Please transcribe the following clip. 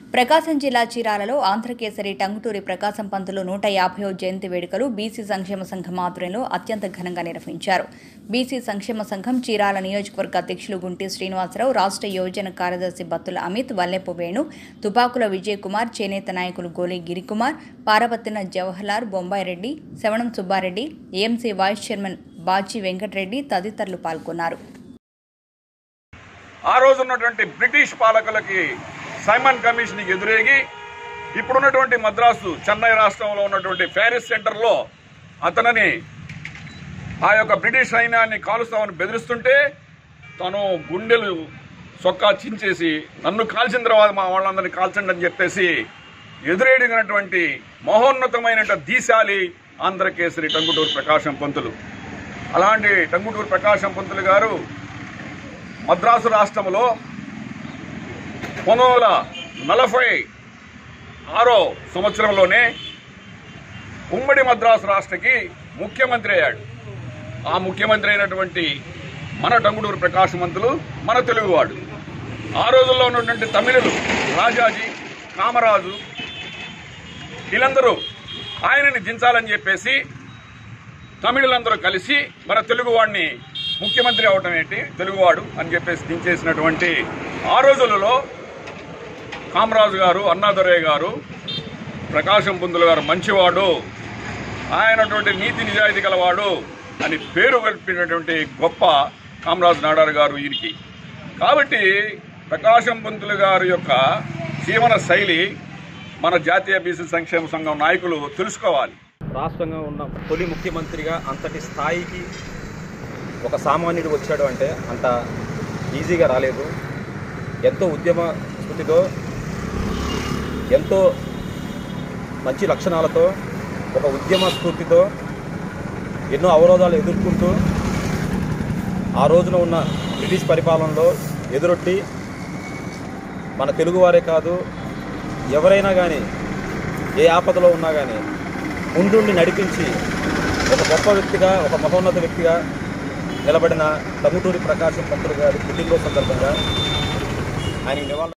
ప్రకాశం జిల్లా చీరాలలో ఆంధ్రకేసరి టంగుటూరి ప్రకాశం పంతులు నూట యాభైవ జయంతి వేడుకలు బీసీ సంక్షేమ సంఘం ఆధ్వర్యంలో అత్యంత ఘనంగా నిర్వహించారు బీసీ సంక్షేమ సంఘం చీరాల నియోజకవర్గ అధ్యక్షులు గుంటి శ్రీనివాసరావు రాష్ట్ర యోజన కార్యదర్శి బత్తుల అమిత్ వల్లెపు వేణు తుపాకుల విజయ్ కుమార్ చేనేత నాయకులు Goli Girikumar Parabattina Jawaharlal Bombay Reddy Savanam Subbareddy AMC vice chairman Bachi Venkatareddy తదితరులు పాల్గొన్నారు ఆ రోజు ఉన్నటువంటి బ్రిటిష్ పాలకులకి సైమన్ కమిషన్కి ఎదురేగి ఇప్పుడున్నటువంటి మద్రాసు చెన్నై రాష్ట్రంలో ఉన్నటువంటి ప్యారిస్ సెంటర్లో అతనిని ఆ యొక్క బ్రిటిష్ సైన్యాన్ని కాలుస్తామని బెదిరిస్తుంటే తను గుండెలు సొక్కా చించేసి నన్ను కాల్చిన తర్వాత మా వాళ్ళందరినీ కాల్చండి అని చెప్పేసి ఎదురేడినటువంటి మహోన్నతమైన దీశాలి ఆంధ్రకేసరి టంగుటూరు ప్రకాశం పంతులు అలాంటి టంగుటూరు ప్రకాశం పంతులు గారు మద్రాసు రాష్ట్రంలో పంతొమ్మిది వందల నలభై ఆరో సంవత్సరంలోనే ఉమ్మడి మద్రాసు రాష్ట్రకి ముఖ్యమంత్రి అయ్యాడు ఆ ముఖ్యమంత్రి అయినటువంటి మన టంగుడూరు ప్రకాశవంతులు మన తెలుగువాడు ఆ రోజుల్లో ఉన్నటువంటి తమిళులు రాజాజీ కామరాజు వీళ్ళందరూ ఆయనని దించాలని చెప్పేసి తమిళులందరూ కలిసి మన తెలుగువాడిని ముఖ్యమంత్రి అవటం ఏంటి తెలుగువాడు అని చెప్పేసి దించేసినటువంటి ఆ రోజులలో కామరాజు గారు అన్నాదొరయ్య గారు ప్రకాశం పుందులు గారు మంచివాడు ఆయనటువంటి నీతి నిజాయితీ గలవాడు అని పేరు కలిపినటువంటి గొప్ప కామరాజు నాడారు గారు వీరికి కాబట్టి ప్రకాశం పంతులు గారి యొక్క జీవన శైలి మన జాతీయ బీసీ సంక్షేమ సంఘం నాయకులు తెలుసుకోవాలి రాష్ట్రంగా ఉన్న తొలి ముఖ్యమంత్రిగా అంతటి స్థాయికి ఒక సామాన్యుడు వచ్చాడు అంటే అంత ఈజీగా రాలేదు ఎంతో ఉద్యమ స్ఫూర్తితో ఎంతో మంచి లక్షణాలతో ఒక ఉద్యమ స్ఫూర్తితో ఎన్నో అవరోధాలు ఎదుర్కొంటూ ఆ రోజున ఉన్న బ్రిటిష్ పరిపాలనలో ఎదురొట్టి మన తెలుగువారే కాదు ఎవరైనా కానీ ఏ ఆపదలో ఉన్నా కానీ ముందుండి నడిపించి ఒక గొప్ప వ్యక్తిగా ఒక మహోన్నత వ్యక్తిగా నిలబడిన టంగుటూరి ప్రకాశం పంతులు గారి పుట్టినరోజు సందర్భంగా ఆయనకి నివాళులు